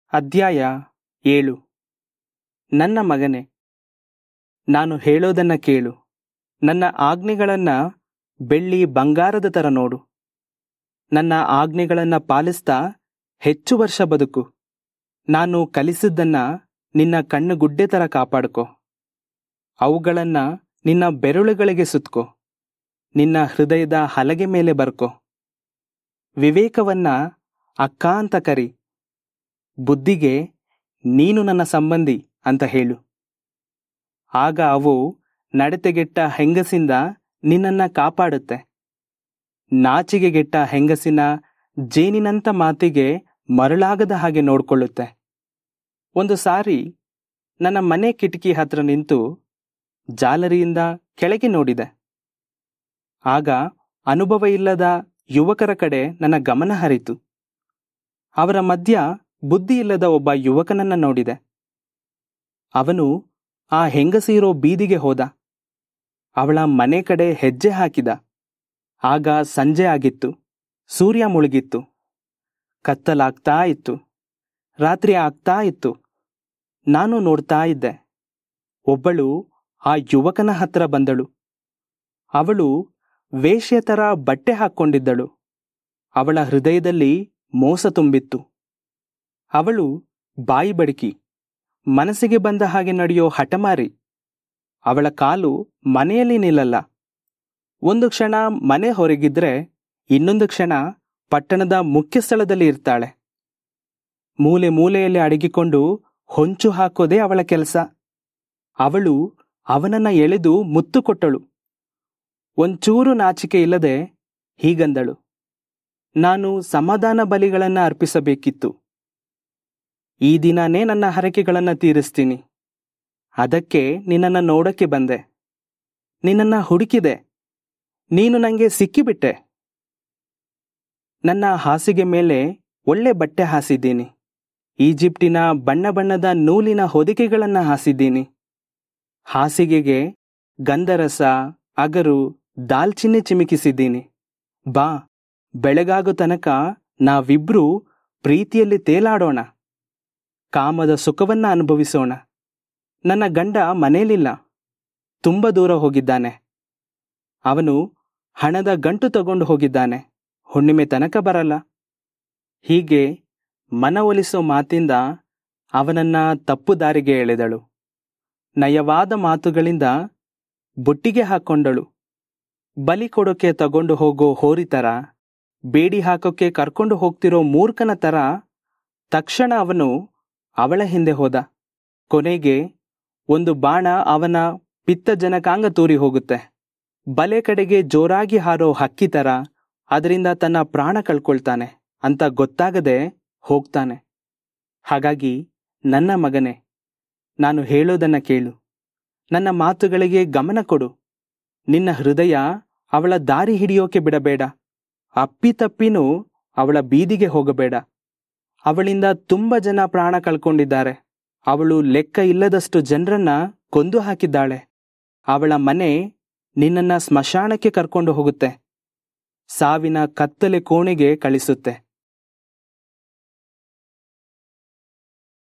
ಅಧ್ಯಾಯ ಏಳು ನನ್ನ ಮಗನೇ ನಾನು ಹೇಳೋದನ್ನ ಕೇಳು ನನ್ನ ಆಜ್ಞೆಗಳನ್ನ ಬೆಳ್ಳಿ ಬಂಗಾರದ ತರ ನೋಡು ನನ್ನ ಆಜ್ಞೆಗಳನ್ನ ಪಾಲಿಸ್ತಾ ಹೆಚ್ಚು ವರ್ಷ ಬದುಕು ನಾನು ಕಲಿಸಿದ್ದನ್ನ ನಿನ್ನ ಕಣ್ಣು ಗುಡ್ಡೆ ತರ ಕಾಪಾಡ್ಕೋ ಅವುಗಳನ್ನ ನಿನ್ನ ಬೆರಳುಗಳಿಗೆ ಸುತ್ಕೋ ನಿನ್ನ ಹೃದಯದ ಹಲಗೆ ಮೇಲೆ ಬರ್ಕೋ ವಿವೇಕವನ್ನ ಅಕ್ಕ ಅಂತ ಕರಿ ಬುದ್ಧಿಗೆ ನೀನು ನನ್ನ ಸಂಬಂಧಿ ಅಂತ ಹೇಳು ಆಗ ಅವು ನಡತೆಗೆಟ್ಟ ಹೆಂಗಸಿಂದ ನಿನ್ನನ್ನ ಕಾಪಾಡುತ್ತೆ ನಾಚಿಗೆಗೆಟ್ಟ ಹೆಂಗಸಿನ ಜೇನಿನಂತ ಮಾತಿಗೆ ಮರಳಾಗದ ಹಾಗೆ ನೋಡ್ಕೊಳ್ಳುತ್ತೆ ಒಂದು ಸಾರಿ ನನ್ನ ಮನೆ ಕಿಟಕಿ ಹತ್ರ ನಿಂತು ಜಾಲರಿಯಿಂದ ಕೆಳಗೆ ನೋಡಿದೆ ಆಗ ಅನುಭವ ಇಲ್ಲದ ಯುವಕರ ಕಡೆ ನನ್ನ ಗಮನ ಹರಿತು ಅವರ ಮಧ್ಯ ಬುದ್ಧಿ ಇಲ್ಲದ ಒಬ್ಬ ಯುವಕನನ್ನ ನೋಡಿದೆ ಅವನು ಆ ಹೆಂಗಸಿರೋ ಬೀದಿಗೆ ಹೋದ ಅವಳ ಮನೆ ಕಡೆ ಹೆಜ್ಜೆ ಹಾಕಿದ ಆಗ ಸಂಜೆ ಆಗಿತ್ತು ಸೂರ್ಯ ಮುಳುಗಿತ್ತು ಕತ್ತಲಾಗ್ತಾ ಇತ್ತು ರಾತ್ರಿ ಆಗ್ತಾ ಇತ್ತು ನಾನು ನೋಡ್ತಾ ಇದ್ದೆ ಒಬ್ಬಳು ಆ ಯುವಕನ ಹತ್ರ ಬಂದಳು ಅವಳು ವೇಶ್ಯ ತರ ಬಟ್ಟೆ ಹಾಕ್ಕೊಂಡಿದ್ದಳು ಅವಳ ಹೃದಯದಲ್ಲಿ ಮೋಸ ತುಂಬಿತ್ತು ಅವಳು ಬಾಯಿ ಬಡಕಿ ಮನಸ್ಸಿಗೆ ಬಂದ ಹಾಗೆ ನಡೆಯೋ ಹಠಮಾರಿ ಅವಳ ಕಾಲು ಮನೆಯಲ್ಲಿ ನಿಲ್ಲಲ್ಲ ಒಂದು ಕ್ಷಣ ಮನೆ ಹೊರಗಿದ್ರೆ ಇನ್ನೊಂದು ಕ್ಷಣ ಪಟ್ಟಣದ ಮುಖ್ಯ ಸ್ಥಳದಲ್ಲಿ ಇರ್ತಾಳೆ ಮೂಲೆ ಮೂಲೆಯಲ್ಲಿ ಅಡಗಿಕೊಂಡು ಹೊಂಚು ಹಾಕೋದೇ ಅವಳ ಕೆಲಸ ಅವಳು ಅವನನ್ನ ಎಳೆದು ಮುತ್ತು ಕೊಟ್ಟಳು ಒಂಚೂರು ನಾಚಿಕೆ ಇಲ್ಲದೆ ಹೀಗಂದಳು ನಾನು ಸಮಾಧಾನ ಬಲಿಗಳನ್ನ ಅರ್ಪಿಸಬೇಕಿತ್ತು ಈ ದಿನನೇ ನನ್ನ ಹರಕೆಗಳನ್ನ ತೀರಿಸ್ತೀನಿ ಅದಕ್ಕೆ ನಿನ್ನನ್ನ ನೋಡಕ್ಕೆ ಬಂದೆ ನಿನ್ನನ್ನ ಹುಡುಕಿದೆ ನೀನು ನಂಗೆ ಸಿಕ್ಕಿಬಿಟ್ಟೆ ನನ್ನ ಹಾಸಿಗೆ ಮೇಲೆ ಒಳ್ಳೆ ಬಟ್ಟೆ ಹಾಸಿದ್ದೀನಿ ಈಜಿಪ್ಟಿನ ಬಣ್ಣ ಬಣ್ಣದ ನೂಲಿನ ಹೊದಿಕೆಗಳನ್ನ ಹಾಸಿದ್ದೀನಿ ಹಾಸಿಗೆಗೆ ಗಂಧರಸ ಅಗರು ದಾಲ್ಚಿನ್ನಿ ಚಿಮಿಕಿಸಿದ್ದೀನಿ ಬಾ ಬೆಳಗಾಗೋ ತನಕ ನಾವಿಬ್ರೂ ಪ್ರೀತಿಯಲ್ಲಿ ತೇಲಾಡೋಣ ಕಾಮದ ಸುಖವನ್ನ ಅನುಭವಿಸೋಣ ನನ್ನ ಗಂಡ ಮನೇಲಿಲ್ಲ ತುಂಬ ದೂರ ಹೋಗಿದ್ದಾನೆ ಅವನು ಹಣದ ಗಂಟು ತಗೊಂಡು ಹೋಗಿದ್ದಾನೆ ಹುಣ್ಣಿಮೆ ತನಕ ಬರಲ್ಲ ಹೀಗೆ ಮನವೊಲಿಸೋ ಮಾತಿಂದ ಅವನನ್ನ ತಪ್ಪು ದಾರಿಗೆ ಎಳೆದಳು ನಯವಾದ ಮಾತುಗಳಿಂದ ಬುಟ್ಟಿಗೆ ಹಾಕೊಂಡಳು ಬಲಿ ಕೊಡೋಕೆ ತಗೊಂಡು ಹೋಗೋ ಹೋರಿ ತರ ಬೇಡಿ ಹಾಕೋಕೆ ಕರ್ಕೊಂಡು ಹೋಗ್ತಿರೋ ಮೂರ್ಖನ ತರ ತಕ್ಷಣ ಅವನು ಅವಳ ಹಿಂದೆ ಹೋದ ಕೊನೆಗೆ ಒಂದು ಬಾಣ ಅವನ ಪಿತ್ತ ಜನಕಾಂಗ ತೂರಿ ಹೋಗುತ್ತೆ ಬಲೆ ಕಡೆಗೆ ಜೋರಾಗಿ ಹಾರೋ ಹಕ್ಕಿ ತರ ಅದರಿಂದ ತನ್ನ ಪ್ರಾಣ ಕಳ್ಕೊಳ್ತಾನೆ ಅಂತ ಗೊತ್ತಾಗದೆ ಹೋಗ್ತಾನೆ ಹಾಗಾಗಿ ನನ್ನ ಮಗನೇ ನಾನು ಹೇಳೋದನ್ನ ಕೇಳು ನನ್ನ ಮಾತುಗಳಿಗೆ ಗಮನ ಕೊಡು ನಿನ್ನ ಹೃದಯ ಅವಳ ದಾರಿ ಹಿಡಿಯೋಕೆ ಬಿಡಬೇಡ ಅಪ್ಪಿತಪ್ಪಿನೂ ಅವಳ ಬೀದಿಗೆ ಹೋಗಬೇಡ ಅವಳಿಂದ ತುಂಬ ಜನ ಪ್ರಾಣ ಕಳ್ಕೊಂಡಿದ್ದಾರೆ ಅವಳು ಲೆಕ್ಕ ಇಲ್ಲದಷ್ಟು ಜನರನ್ನ ಕೊಂದು ಹಾಕಿದ್ದಾಳೆ ಅವಳ ಮನೆ ನಿನ್ನನ್ನ ಸ್ಮಶಾನಕ್ಕೆ ಕರ್ಕೊಂಡು ಹೋಗುತ್ತೆ ಸಾವಿನ ಕತ್ತಲೆ ಕೋಣೆಗೆ ಕಳಿಸುತ್ತೆ